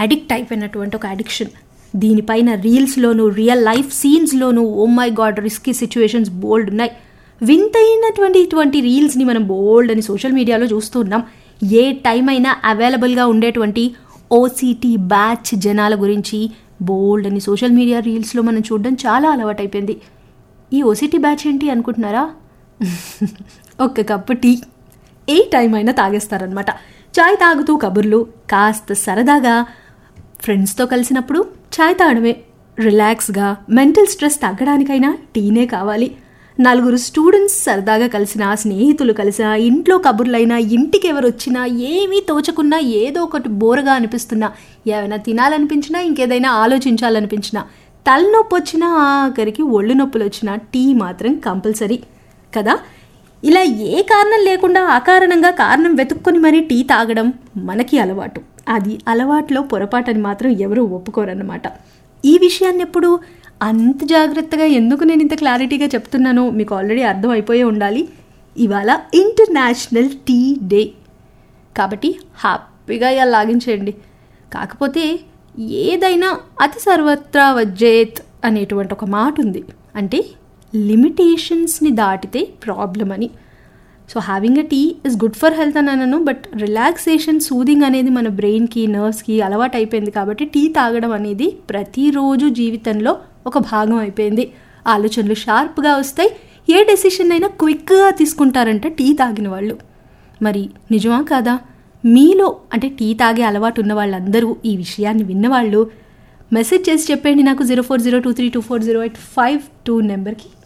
addict అయిపోయినటువంటి ఒక addiction దీనిపైన రీల్స్లోను రియల్ లైఫ్ సీన్స్లోను oh my God risky situations బోల్డ్ ఉన్నాయి వింతైనటువంటి ఇటువంటి రీల్స్ని మనం బోల్డ్ అని సోషల్ మీడియాలో చూస్తున్నాం ఏ టైం అయినా అవైలబుల్గా ఉండేటువంటి ఓసీటీ బ్యాచ్ జనాల గురించి బోల్డ్ అని సోషల్ మీడియా రీల్స్లో మనం చూడడం చాలా అలవాటైపోయింది ఈ ఓసీటీ బ్యాచ్ ఏంటి అనుకుంటున్నారా ఒక్క కప్పు టీ ఏ టైం అయినా తాగేస్తారనమాట చాయ్ తాగుతూ కబుర్లు కాస్త సరదాగా ఫ్రెండ్స్తో కలిసినప్పుడు చాయ్ తాగడమే రిలాక్స్గా మెంటల్ స్ట్రెస్ తగ్గడానికైనా టీనే కావాలి నలుగురు స్టూడెంట్స్ సరదాగా కలిసిన స్నేహితులు కలిసిన ఇంట్లో కబుర్లైనా ఇంటికి ఎవరు వచ్చినా ఏమీ తోచకున్నా ఏదో ఒకటి బోరగా అనిపిస్తున్నా ఏమైనా తినాలనిపించినా ఇంకేదైనా ఆలోచించాలనిపించినా తలనొప్పి వచ్చినా ఆఖరికి ఒళ్ళు నొప్పులు వచ్చినా టీ మాత్రం కంపల్సరీ కదా ఇలా ఏ కారణం లేకుండా అకారణంగా కారణం వెతుక్కొని మరీ టీ తాగడం మనకి అలవాటు అది అలవాట్లో పొరపాటని మాత్రం ఎవరూ ఒప్పుకోరన్నమాట ఈ విషయాన్ని ఎప్పుడు అంత జాగ్రత్తగా ఎందుకు నేను ఇంత క్లారిటీగా చెప్తున్నానో మీకు ఆల్రెడీ అర్థం అయిపోయే ఉండాలి ఇవాళ ఇంటర్నేషనల్ టీ డే కాబట్టి హ్యాపీగా ఇలా లాగించేయండి కాకపోతే ఏదైనా అతి సర్వత్రా వజ్జేత్ అనేటువంటి ఒక మాట ఉంది అంటే లిమిటేషన్స్ని దాటితే ప్రాబ్లం అని so having a tea is good for health అని అనను బట్ రిలాక్సేషన్ సూదింగ్ అనేది మన బ్రెయిన్కి నర్వ్స్కి అలవాటు అయిపోయింది కాబట్టి టీ తాగడం అనేది ప్రతిరోజు జీవితంలో ఒక భాగం అయిపోయింది ఆలోచనలు షార్ప్గా వస్తాయి ఏ డెసిషన్ అయినా క్విక్గా తీసుకుంటారంట టీ తాగిన వాళ్ళు మరి నిజమా కాదా మీలో అంటే టీ తాగే అలవాటు ఉన్న వాళ్ళందరూ ఈ విషయాన్ని విన్నవాళ్ళు మెసేజ్ చేసి చెప్పండి నాకు zero four zero two three two four zero eight five two నెంబర్కి